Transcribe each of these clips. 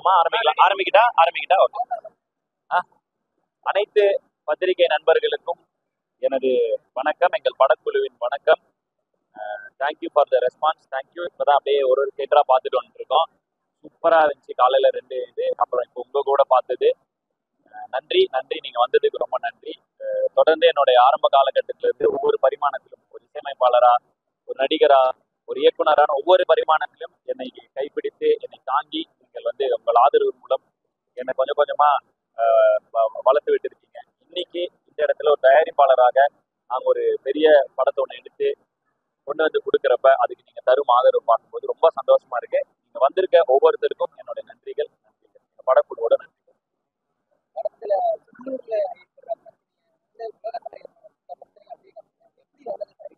ஆரம்பிக்கலாமா ஆரம்பிக்கலாம் ஆரம்பிக்கிட்டா ஆரம்பிக்கிட்டா ஓகே ஆ அனைத்து பத்திரிகை நண்பர்களுக்கும் எனது வணக்கம் எங்கள் படக்குழுவின் வணக்கம் thank you for the response thank you இப்போதான் அப்படியே ஒரு ஒரு தேட்டராக பார்த்துட்டு வந்துருக்கோம் சூப்பராக இருந்துச்சு காலையில் ரெண்டு இது அப்புறம் இப்போ உங்கள் கூட பார்த்தது அஹ் நன்றி நன்றி நீங்கள் வந்ததுக்கு ரொம்ப நன்றி அஹ் தொடர்ந்து என்னுடைய ஆரம்ப காலகட்டத்தில இருந்து ஒவ்வொரு பரிமாணத்திலும் ஒரு இசையமைப்பாளரா ஒரு நடிகரா ஒரு இயக்குனரான ஒவ்வொரு பரிமாணத்திலும் என்னை கைப்பிடித்து என்னை தாங்கி நீங்கள் வந்து உங்கள் ஆதரவு மூலம் என்னை கொஞ்சம் கொஞ்சமா அஹ், வ- வளர்த்து விட்டுருக்கீங்க இன்னைக்கு இந்த இடத்துல ஒரு தயாரிப்பாளராக நாங்கள் ஒரு பெரிய படத்தை ஒன்று எடுத்து கொண்டு வந்து கொடுக்குறப்ப அதுக்கு நீங்க தரும் ஆதரவு பார்க்கும்போது ரொம்ப சந்தோஷமா இருக்கு நீங்க வந்திருக்க ஒவ்வொருத்தருக்கும் என்னுடைய நன்றிகள் நன்றிகள் எங்க படக்குழுவோட நன்றி படத்துல உள்ளூர்ல ஏற்படுற பிரச்சனையை வந்து உலகத்துல ஏற்படுற பிரச்சனை அப்படிங்கிறது எப்படி வந்து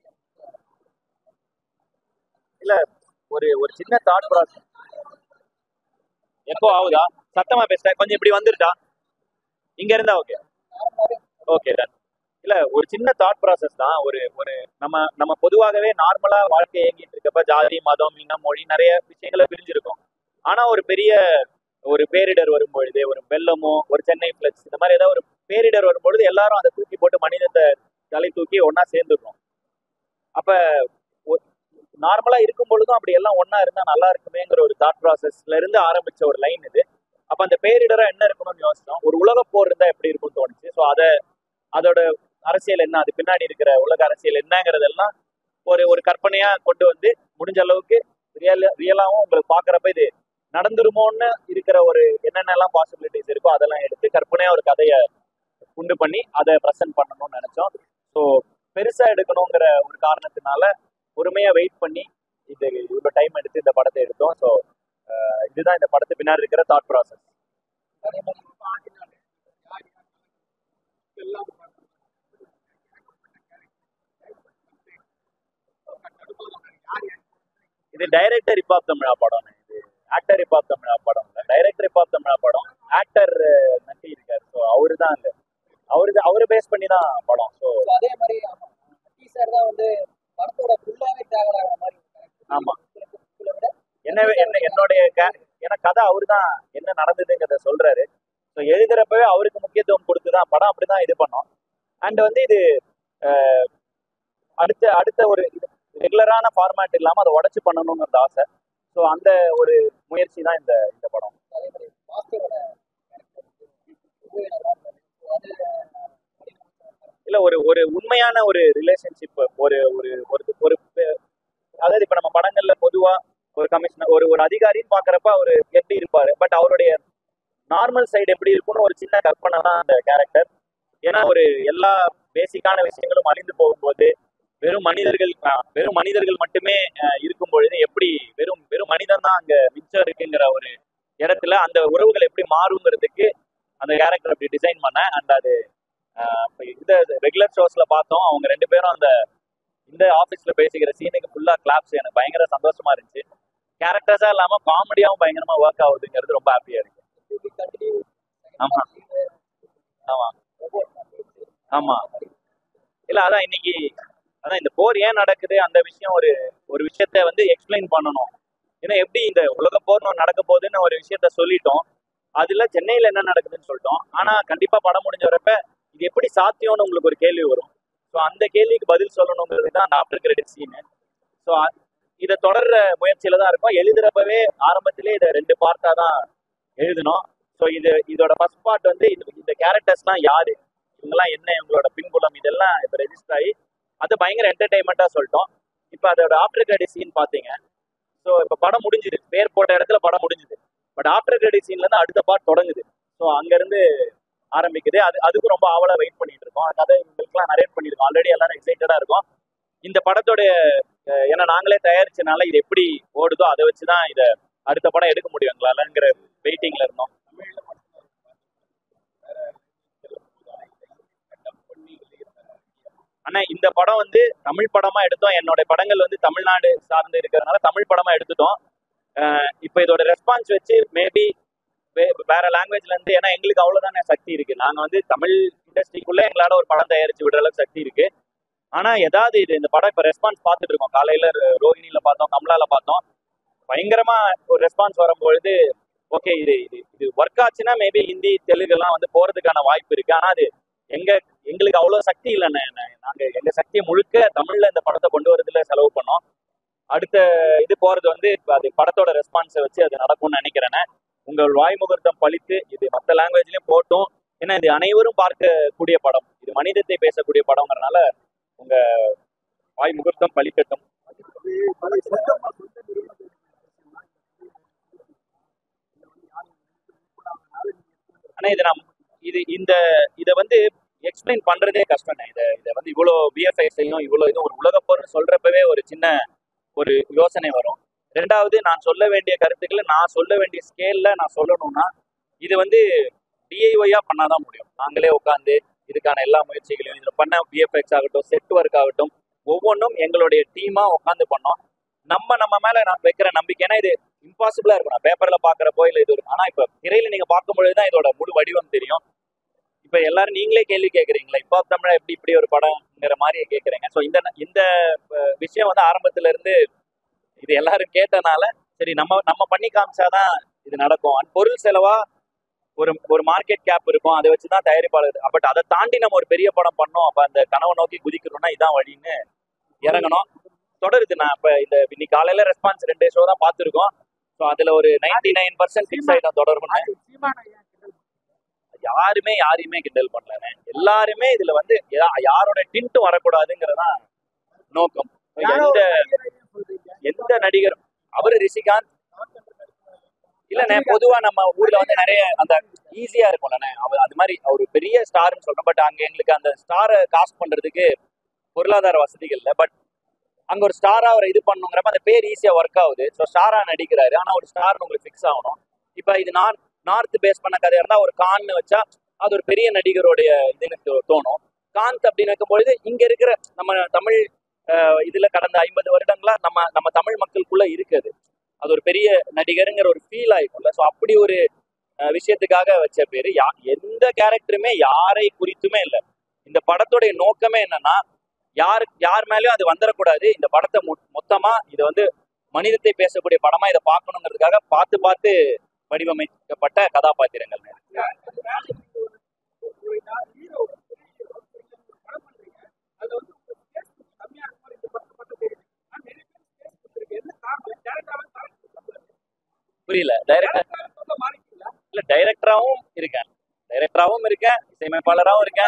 இல்ல ஒரு ஒரு சின்ன தாட் ப்ராசஸ் எப்போ ஆகுதா சத்தமா பேசுறேன் கொஞ்சம் இப்படி வந்துருட்டா இங்க இருந்தா ஓகே ஓகே டன் இல்ல ஒரு சின்ன தாட் ப்ராசஸ் தான் ஒரு ஒரு நம்ம நம்ம பொதுவாகவே நார்மலா வாழ்க்கை இயங்கிட்டு இருக்கப்ப ஜாதி மதம் இனம் மொழி நிறைய விஷயங்களை பிரிஞ்சிருக்கும் ஆனா ஒரு பெரிய ஒரு பேரிடர் வரும் பொழுது ஒரு வெள்ளமோ ஒரு சென்னை பிளக்ஸ் இந்த மாதிரி ஏதாவது ஒரு பேரிடர் வரும்பொழுது எல்லாரும் அதை தூக்கி போட்டு மனிதத்தை தலை தூக்கி ஒண்ணா சேர்ந்துக்கும் அப்ப நார்மலா இருக்கும் பொழுதும் அப்படி எல்லாம் ஒண்ணா இருந்தா நல்லா இருக்குமேங்கிற ஒரு தாட் ப்ராசஸ்ல இருந்து ஆரம்பிச்ச ஒரு லைன் இது அப்ப அந்த பேரிடரா என்ன இருக்கணும்னு யோசிச்சோம் ஒரு உலக போர் இருந்தா எப்படி இருக்கும்னு தோணுச்சு ஸோ அதை அதோட அரசியல் என்ன அது பின்னாடி இருக்கிற உலக அரசியல் என்னங்கிறதெல்லாம் ஒரு ஒரு கற்பனையா கொண்டு வந்து முடிஞ்ச அளவுக்கு ரியல் ரியலாவும் உங்களுக்கு பாக்குறப்ப இது நடந்துருமோன்னு இருக்கிற ஒரு என்னென்னலாம் பாசிபிலிட்டிஸ் இருக்கோ அதெல்லாம் எடுத்து கற்பனையா ஒரு கதையை உண்டு பண்ணி அதை ப்ரெசென்ட் பண்ணணும்னு நினைச்சோம் ஸோ பெருசா எடுக்கணுங்கிற ஒரு காரணத்தினால பொறுமையா வெயிட் பண்ணி இது இவ்வளோ டைம் எடுத்து இந்த படத்தை எடுத்தோம் ஸோ இதுதான் இந்த படத்து பின்னாடி இருக்கிற தாட் ப்ராசஸ் அதே மாதிரி இப்ப ஆண்டினால யார் யார் எல்லாம் இது டைரக்டர் இப் ஆஃப் தமிழா படம் இது ஆக்டர் இப் ஆஃப் தமிழா படம் இல்லை டைரக்டர் இப் ஆஃப் தமிழா படம் ஆக்டர் நட்டி இருக்காரு ஸோ அவரு தான் இல்லை அவரு அவரு பேஸ் பண்ணி தான் படம் ஸோ So, அதே மாதிரி ஆமா டீசர் தான் வந்து படத்தோட ஃபுல்லாவே டிராவல் ஆகிற மாதிரி ஒரு character. ஆமா. இதுல விட என்ன என்ன என்னுடைய கே- ஏன்னா கதை அவரு தான் என்ன நடந்ததுங்கிறத சொல்றாரு ஸோ எழுதுறப்பவே அவருக்கு முக்கியத்துவம் கொடுத்து தான் படம் அப்படிதான் இது பண்ணோம் அண்ட் வந்து இது அஹ், அடுத்த அடுத்த ஒரு ரெகுலரான ஃபார்மேட் இல்லாம அதை உடச்சு பண்ணணுங்கிறது ஆசை ஸோ அந்த ஒரு முயற்சி தான் இந்த இந்த படம் அதே மாதிரி மாஸ்டரோட அது இல்ல ஒரு ஒரு உண்மையான ஒரு ரிலேஷன்ஷிப் ஒரு ஒரு ஒரு ஒரு பெ- அதாவது இப்ப நம்ம படங்கள்ல பொதுவா ஒரு கமிஷனர் ஒரு ஒரு அதிகாரின்னு பாக்குறப்ப அவரு எப்படி இருப்பாரு பட் அவருடைய நார்மல் சைடு எப்படி இருக்கும்னு ஒரு சின்ன கற்பனை தான் அந்த கேரக்டர் ஏன்னா ஒரு எல்லா பேசிக்கான விஷயங்களும் அழிந்து போகும்போது வெறும் மனிதர்கள் அஹ், வெறும் மனிதர்கள் மட்டுமே அஹ், இருக்கும் பொழுது எப்படி வெறும் வெறும் மனிதன் தான் அங்க மிச்சம் இருக்குங்கிற ஒரு இடத்துல அந்த உறவுகள் எப்படி மாறுங்கிறதுக்கு அந்த கேரக்டர் அப்படி டிசைன் பண்ணேன் அண்ட் அது ஆஹ் இப்ப இந்த ரெகுலர் ஷோஸ்ல பார்த்தோம் அவங்க ரெண்டு பேரும் அந்த இந்த ஆபீஸ்ல பேசிக்கிற சீனுக்கு ஃபுல்லா கிளாப்ஸ் எனக்கு பயங்கர சந்தோஷமா இருந்துச்சு கேரக்டர்ஸா இல்லாம காமெடியாவும் பயங்கரமா ஒர்க் ஆகுதுங்கிறது ரொம்ப ஹாப்பியா இருக்கு கண்டினியூ ஆமா ஆமா ஆமா இல்ல அதான் இன்னைக்கு அதான் இந்த போர் ஏன் நடக்குது அந்த விஷயம் ஒரு ஒரு விஷயத்த வந்து எக்ஸ்பிளைன் பண்ணணும் ஏன்னா எப்படி இந்த உலக போர் ஒண்ணு நடக்க போகுதுன்னு ஒரு விஷயத்த சொல்லிட்டோம் அதுல சென்னையில என்ன நடக்குதுன்னு சொல்லிட்டோம் ஆனா கண்டிப்பா படம் முடிஞ்ச வரப்ப இது எப்படி சாத்தியம்னு உங்களுக்கு ஒரு கேள்வி வரும் ஸோ அந்த கேள்விக்கு பதில் சொல்லணுங்கிறது தான் அந்த ஆஃப்டர் கிரெடிட் சீனு ஸோ இதை தொடர்ற முயற்சியில தான் இருக்கும் எழுதுறப்பவே ஆரம்பத்திலே இதை ரெண்டு பார்ட்டா தான் எழுதணும் ஸோ இது இதோட ஃபர்ஸ்ட் பார்ட் வந்து இது இந்த கேரக்டர்ஸ்லாம் யாரு இவங்கெல்லாம் என்ன இவங்களோட பின்புலம் இதெல்லாம் இப்போ ரெஜிஸ்டர் ஆகி அது பயங்கர என்டர்டைன்மெண்ட்டாக சொல்லிட்டோம் இப்போ அதோட ஆஃப்டர் கிரெடிட் சீன் பார்த்தீங்க ஸோ இப்போ படம் முடிஞ்சுது பேர் போட்ட இடத்துல படம் முடிஞ்சுது பட் ஆஃப்டர் கிரெடிட் சீன்லேருந்து அடுத்த பார்ட் தொடங்குது ஸோ அங்கேருந்து ஆரம்பிக்குது அது அதுக்கும் ரொம்ப ஆவலாக வெயிட் பண்ணிட்டு இருக்கோம் கதை இவங்களுக்குலாம் நரேட் பண்ணியிருக்கோம் ஆல்ரெடி எல்லாரும் எக்ஸைட்டடாக இருக்கும் இந்த படத்தோடைய அஹ், ஏன்னா நாங்களே தயாரிச்சனால இது எப்படி ஓடுதோ அதை வச்சு தான் இதை அடுத்த படம் எடுக்க முடியும் எங்களாலங்கிற வெயிட்டிங்ல இருந்தோம் ஆனா இந்த படம் வந்து தமிழ் படமா எடுத்தோம் என்னோட படங்கள் வந்து தமிழ்நாடு சார்ந்து இருக்கிறதுனால தமிழ் படமா எடுத்துட்டோம் அஹ் இப்போ இதோட ரெஸ்பான்ஸ் வச்சு மேபி வேற லாங்குவேஜ்ல இருந்து ஏன்னா எங்களுக்கு அவ்வளவுதானே சக்தி இருக்கு நாங்க வந்து தமிழ் இண்டஸ்ட்ரிக்குள்ள எங்களால ஒரு படம் தயாரிச்சு விடுற அளவுக்கு சக்தி இருக்கு ஆனா ஏதாவது இது இந்த படம் இப்ப ரெஸ்பான்ஸ் பார்த்துட்டு இருக்கோம் காலையில ரோஹிணியில பார்த்தோம் கமலால பார்த்தோம் பயங்கரமா ஒரு ரெஸ்பான்ஸ் வரும்பொழுது ஓகே இது இது இது ஒர்க் ஆச்சுன்னா மேபி ஹிந்தி தெலுங்கு எல்லாம் வந்து போறதுக்கான வாய்ப்பு இருக்கு ஆனா அது எங்க எங்களுக்கு அவ்வளவு சக்தி இல்லைண்ணே நா- நாங்க எங்க சக்தியை முழுக்க தமிழ்ல இந்த படத்தை கொண்டு வரதுல செலவு பண்ணோம் அடுத்த இது போறது வந்து இப்ப அது படத்தோட ரெஸ்பான்ஸை வச்சு அது நடக்கும்னு நினைக்கிறேன் உங்கள் வாய் முகூர்த்தம் பழித்து இது மற்ற லாங்குவேஜ்லயும் போட்டும் ஏன்னா இது அனைவரும் பார்க்கக்கூடிய படம் இது மனிதத்தை பேசக்கூடிய படம்ங்கிறனால உங்க வாய் முகூர்த்தம் பழிக்கட்டும் ஆனா இது நான் இது இந்த இதை வந்து எக்ஸ்பிளைன் பண்றதே கஷ்டம்ண்ணே இதை இதை வந்து இவ்வளோ பிஎஃப்ஐஸையும் இவ்வளோ இதுவும் ஒரு உலக போர்னு சொல்றப்பவே ஒரு சின்ன ஒரு யோசனை வரும் ரெண்டாவது நான் சொல்ல வேண்டிய கருத்துக்களை நான் சொல்ல வேண்டிய ஸ்கேல்ல நான் சொல்லணும்னா இது வந்து டிஐஒய்யா பண்ணாதான் முடியும் நாங்களே உட்காந்து இதுக்கான எல்லா முயற்சிகளையும் இதில் பண்ண பிஎஃப்எக்ஸ் ஆகட்டும் செட் ஒர்க் ஆகட்டும் ஒவ்வொன்றும் எங்களுடைய டீமா உட்காந்து பண்ணோம் நம்ம நம்ம மேல நான் வைக்கிற நம்பிக்கை ஏன்னா இது இம்பாசிபிளா இருக்கும் நான் பேப்பர்ல பாக்குறப்போ இல்ல இது ஒரு- ஆனா இப்ப திரையில நீங்க பார்க்கும் பொழுதுதான் இதோட முழு வடிவம் தெரியும் இப்ப எல்லாரும் நீங்களே கேள்வி கேக்குறீங்களா இப்போ தமிழா எப்படி இப்படி ஒரு படம்ங்கிற மாதிரி கேக்குறீங்க ஸோ இந்த இந்த அஹ், விஷயம் வந்து ஆரம்பத்துல இருந்து இது எல்லாரும் கேட்டனால சரி நம்ம நம்ம பண்ணி காமிச்சாதான் இது நடக்கும் அண்ட் பொருள் செலவா ஒரு ஒரு மார்க்கெட் கேப் இருக்கும் அதை வச்சு தான் தயாரிப்பாளர் பட் அதை தாண்டி நம்ம ஒரு பெரிய படம் பண்ணோம் அப்ப அந்த கனவை நோக்கி குதிக்கணும்னா இதான் வழின்னு இறங்கணும் தொடருது நான் இப்ப இந்த இன்னைக்கு காலையில ரெஸ்பான்ஸ் ரெண்டு ஷோ தான் பார்த்துருக்கோம் ஸோ அதுல ஒரு நைன்டி நைன் பர்சன்ட் ஃபிக்ஸ் ஆயிடும் தொடரும்னு யாருமே யாரையுமே கிண்டல் பண்ணலண்ணே எல்லாருமே இதுல வந்து யா- யாரோட டின்ட்டும் வரக்கூடாதுங்கிறதான் நோக்கம் எந்த எந்த நடிகரும் அவரு ரிஷிகாந்த் இல்லண்ணே பொதுவா நம்ம ஊர்ல வந்து நிறைய அந்த ஈஸியா இருக்கும்லண்ணே அவர் அது மாதிரி அவர் பெரிய ஸ்டார்னு சொல்றோம் பட் அங்க எங்களுக்கு அந்த ஸ்டாரை காஸ்ட் பண்றதுக்கு பொருளாதார வசதிகள் இல்லை பட் அங்க ஒரு ஸ்டாரா அவரை இது பண்ணுங்கிறப்ப அந்த பேர் ஈஸியா ஒர்க் ஆகுது ஸோ ஸ்டாரா நடிக்கிறாரு ஆனா ஒரு ஸ்டார் உங்களுக்கு ஃபிக்ஸ் ஆகணும் இப்போ இது நான் நார்த் பேஸ் பண்ண கதையா இருந்தா ஒரு கான்னு வச்சா அது ஒரு பெரிய நடிகருடைய இதுன்னு தோ- தோணும் காந்த் அப்படின்னு வைக்கும்பொழுது இங்க இருக்கிற நம்ம தமிழ் அஹ், இதுல கடந்த ஐம்பது வருடங்களா நம்ம நம்ம தமிழ் மக்களுக்குள்ள இருக்குது அது ஒரு பெரிய நடிகருங்கிற ஒரு ஃபீல் ஆயிருக்கும்ல ஸோ அப்படி ஒரு அஹ், விஷயத்துக்காக வச்ச பேரு யா எந்த கேரக்டருமே யாரை குறித்துமே இல்லை இந்த படத்துடைய நோக்கமே என்னன்னா யார் யார் மேலயும் அது வந்துடக்கூடாது இந்த படத்தை மொ- மொத்தமா இதை வந்து மனிதத்தை பேசக்கூடிய படமா இதை பார்க்கணுங்கிறதுக்காக பார்த்து பார்த்து வடிவமைக்கப்பட்ட கதாபாத்திரங்கள் புரியல டைரக்டர் இல்ல டைரக்டராகவும் இருக்கேன் டைரக்டராகவும் இருக்கேன் இசையமைப்பாளராகவும் இருக்கேன்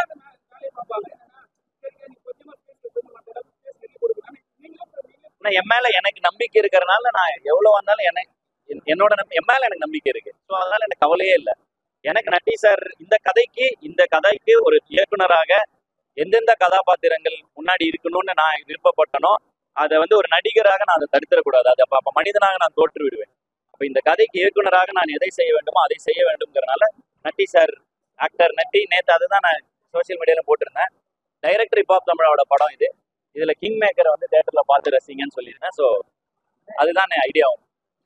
ஆனா என் மேல எனக்கு நம்பிக்கை இருக்கிறனால நான் எவ்வளவு வந்தாலும் எனக்கு என்- என்னோட நம்பி- என் மேல எனக்கு நம்பிக்கை இருக்கு ஸோ அதனால எனக்கு கவலையே இல்லை எனக்கு நட்டி சார் இந்த கதைக்கு இந்த கதைக்கு ஒரு இயக்குனராக எந்தெந்த கதாபாத்திரங்கள் முன்னாடி இருக்கணும்னு நான் விருப்பப்பட்டனோ அதை வந்து ஒரு நடிகராக நான் அதை தடுத்துடக்கூடாது அது அப்ப அப்ப மனிதனாக நான் தோற்று விடுவேன் அப்ப இந்த கதைக்கு இயக்குனராக நான் எதை செய்ய வேண்டுமோ அதை செய்ய வேண்டும்ங்கிறனால நட்டி சார் ஆக்டர் நட்டி நேத்து அதுதான் நான் சோஷியல் மீடியால போட்டிருந்தேன் டைரக்டர் இப்பாப் தமிழோட படம் இது இதுல கிங் மேக்கரை வந்து தேட்டர்ல பார்த்து ரசிங்கன்னு சொல்லியிருந்தேன் ஸோ அதுதான் என் ஐடியாவும்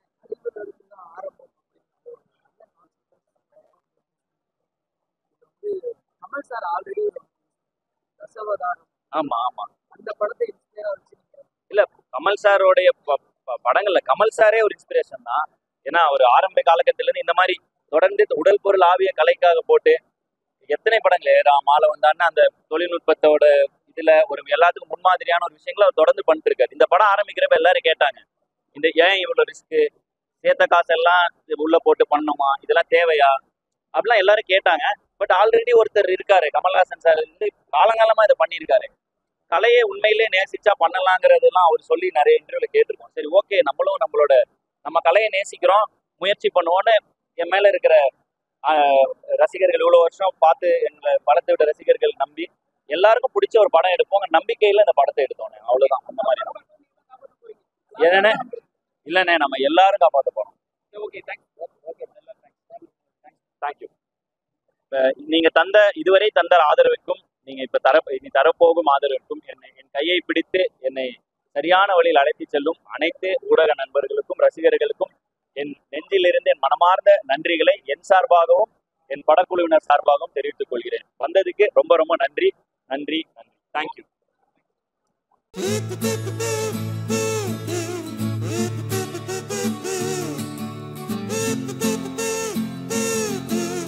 கமல் சார் ஆல்ரெடி தசவதாரம் ஆமா ஆமா அந்த படத்தை இன்ஸ்பயரா வச்சிருக்கீங்க இல்ல கமல் சாரோடைய ப- ப- படங்கள்ல கமல் சாரே ஒரு இன்ஸ்பிரேஷன் தான் ஏன்னா அவர் ஆரம்ப காலகட்டத்துல இருந்து இந்த மாதிரி தொடர்ந்து உடல் பொருள் ஆவிய கலைக்காக போட்டு எத்தனை படங்கள் ஏறா மாலை வந்தான்னு அந்த தொழில்நுட்பத்தோட இதுல ஒரு எல்லாத்துக்கும் முன்மாதிரியான ஒரு விஷயங்களை அவர் தொடர்ந்து பண்ணிட்டு இருக்காரு இந்த படம் ஆரம்பிக்கிறப்ப எல்லாரும் கேட்டாங்க இந்த ஏன் இவ்வளவு ரிஸ்க் சேர்த்த காசெல்லாம் இது உள்ள போட்டு பண்ணணுமா இதெல்லாம் தேவையா அப்படிலாம் எல்லாரும் கேட்டாங்க பட் ஆல்ரெடி ஒருத்தர் இருக்காரு கமல்ஹாசன் சார் வந்து காலங்காலமா இதை பண்ணியிருக்காரு கலையை உண்மையிலே நேசிச்சா பண்ணலாங்கிறதெல்லாம் அவர் சொல்லி நிறைய இன்டர்வியூல கேட்டிருக்கோம் சரி ஓகே நம்மளும் நம்மளோட நம்ம கலையை நேசிக்கிறோம் முயற்சி பண்ணுவோம்னு என் மேல இருக்கிற ஆஹ், ரசிகர்கள் இவ்வளவு வருஷம் பார்த்து எங்களை படத்தை விட ரசிகர்கள் நம்பி எல்லாருக்கும் பிடிச்ச ஒரு படம் எடுப்போங்க நம்பிக்கையில இந்த படத்தை எடுத்தோம் அவ்வளவுதான் அந்த மாதிரி தான். என்னண்ணே இல்லண்ணே நம்ம எல்லாரும் காப்பாத்த போறோம் ஓகே தேங்க்ஸ் ஓகே தேங்க்யூ நீங்க தந்த இதுவரை தந்த ஆதரவுக்கும் நீங்க இப்ப தர இனி தரப்போகும் ஆதரவுக்கும் என்னை என் கையை பிடித்து என்னை சரியான வழியில் அழைத்து செல்லும் அனைத்து ஊடக நண்பர்களுக்கும் ரசிகர்களுக்கும் என் நெஞ்சிலிருந்து என் மனமார்ந்த நன்றிகளை என் சார்பாகவும் என் படக்குழுவினர் சார்பாகவும் தெரிவித்துக் கொள்கிறேன் வந்ததுக்கு ரொம்ப ரொம்ப நன்றி நன்றி நன்றி தேங்க்யூ